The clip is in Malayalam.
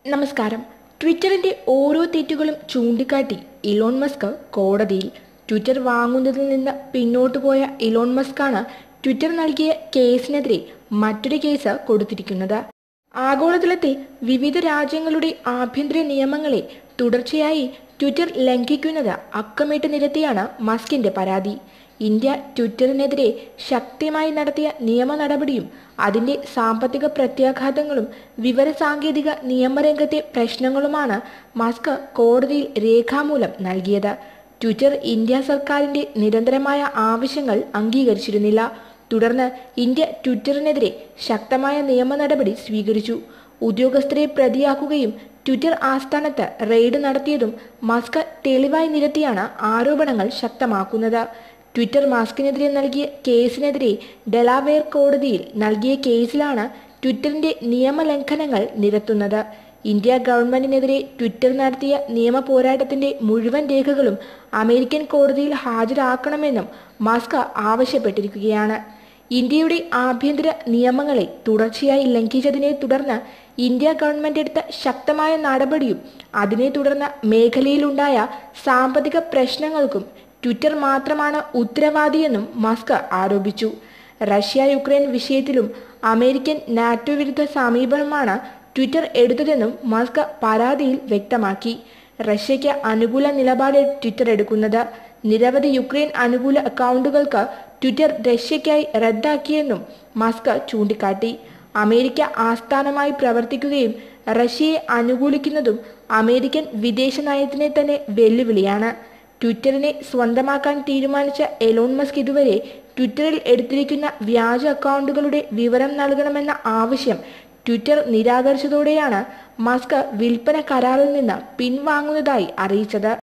നമസ്കാരം ട്വിറ്ററിന്റെ ഓരോ തെറ്റുകളും ചൂണ്ടിക്കാട്ടി ഇലോൺ മസ്ക് കോടതിയിൽ ട്വിറ്റർ വാങ്ങുന്നതിൽ നിന്ന് പിന്നോട്ടു പോയ ഇലോൺ മസ്കാണ് ട്വിറ്റർ നൽകിയ കേസിനെതിരെ മറ്റൊരു കേസ് കൊടുത്തിരിക്കുന്നത് ആഗോളതലത്തിൽ വിവിധ രാജ്യങ്ങളുടെ ആഭ്യന്തര നിയമങ്ങളെ തുടർച്ചയായി ട്വിറ്റർ ലംഘിക്കുന്നത് അക്കമിട്ട് നിരത്തിയാണ് മസ്കിന്റെ പരാതി ഇന്ത്യ ട്വിറ്ററിനെതിരെ ശക്തമായി നടത്തിയ നിയമ നടപടിയും അതിന്റെ സാമ്പത്തിക പ്രത്യാഘാതങ്ങളും വിവരസാങ്കേതിക നിയമരംഗത്തെ പ്രശ്നങ്ങളുമാണ് മസ്ക് കോടതിയിൽ രേഖാമൂലം നൽകിയത് ട്വിറ്റർ ഇന്ത്യ സർക്കാരിന്റെ നിരന്തരമായ ആവശ്യങ്ങൾ അംഗീകരിച്ചിരുന്നില്ല തുടർന്ന് ഇന്ത്യ ട്വിറ്ററിനെതിരെ ശക്തമായ നിയമ നടപടി സ്വീകരിച്ചു ഉദ്യോഗസ്ഥരെ പ്രതിയാക്കുകയും ട്വിറ്റർ ആസ്ഥാനത്ത് റെയ്ഡ് നടത്തിയതും മസ്ക് തെളിവായി നിരത്തിയാണ് ആരോപണങ്ങൾ ശക്തമാക്കുന്നത് ട്വിറ്റർ മാസ്കിനെതിരെ നൽകിയ കേസിനെതിരെ ഡെലാവെയർ കോടതിയിൽ നൽകിയ കേസിലാണ് ട്വിറ്ററിന്റെ നിയമലംഘനങ്ങൾ നിരത്തുന്നത് ഇന്ത്യ ഗവൺമെന്റിനെതിരെ ട്വിറ്റർ നടത്തിയ നിയമ പോരാട്ടത്തിന്റെ മുഴുവൻ രേഖകളും അമേരിക്കൻ കോടതിയിൽ ഹാജരാക്കണമെന്നും മസ്ക് ആവശ്യപ്പെട്ടിരിക്കുകയാണ് ഇന്ത്യയുടെ ആഭ്യന്തര നിയമങ്ങളെ തുടർച്ചയായി ലംഘിച്ചതിനെ തുടർന്ന് ഇന്ത്യ ഗവൺമെന്റ് എടുത്ത ശക്തമായ നടപടിയും അതിനെ തുടർന്ന് മേഖലയിലുണ്ടായ സാമ്പത്തിക പ്രശ്നങ്ങൾക്കും ട്വിറ്റർ മാത്രമാണ് ഉത്തരവാദിയെന്നും മസ്ക് ആരോപിച്ചു റഷ്യ യുക്രൈൻ വിഷയത്തിലും അമേരിക്കൻ നാറ്റോ വിരുദ്ധ സമീപനമാണ് ട്വിറ്റർ എടുത്തതെന്നും മസ്ക് പരാതിയിൽ വ്യക്തമാക്കി റഷ്യയ്ക്ക് അനുകൂല നിലപാട് ട്വിറ്റർ എടുക്കുന്നത് നിരവധി യുക്രൈൻ അനുകൂല അക്കൗണ്ടുകൾക്ക് ട്വിറ്റർ റഷ്യയ്ക്കായി റദ്ദാക്കിയെന്നും മസ്ക് ചൂണ്ടിക്കാട്ടി അമേരിക്ക ആസ്ഥാനമായി പ്രവർത്തിക്കുകയും റഷ്യയെ അനുകൂലിക്കുന്നതും അമേരിക്കൻ വിദേശ നയത്തിനെ തന്നെ വെല്ലുവിളിയാണ് ട്വിറ്ററിനെ സ്വന്തമാക്കാൻ തീരുമാനിച്ച എലോൺ മസ്ക് ഇതുവരെ ട്വിറ്ററിൽ എടുത്തിരിക്കുന്ന വ്യാജ അക്കൗണ്ടുകളുടെ വിവരം നൽകണമെന്ന ആവശ്യം ട്വിറ്റർ നിരാകരിച്ചതോടെയാണ് മസ്ക് വിൽപ്പന കരാറിൽ നിന്ന് പിൻവാങ്ങുന്നതായി അറിയിച്ചത്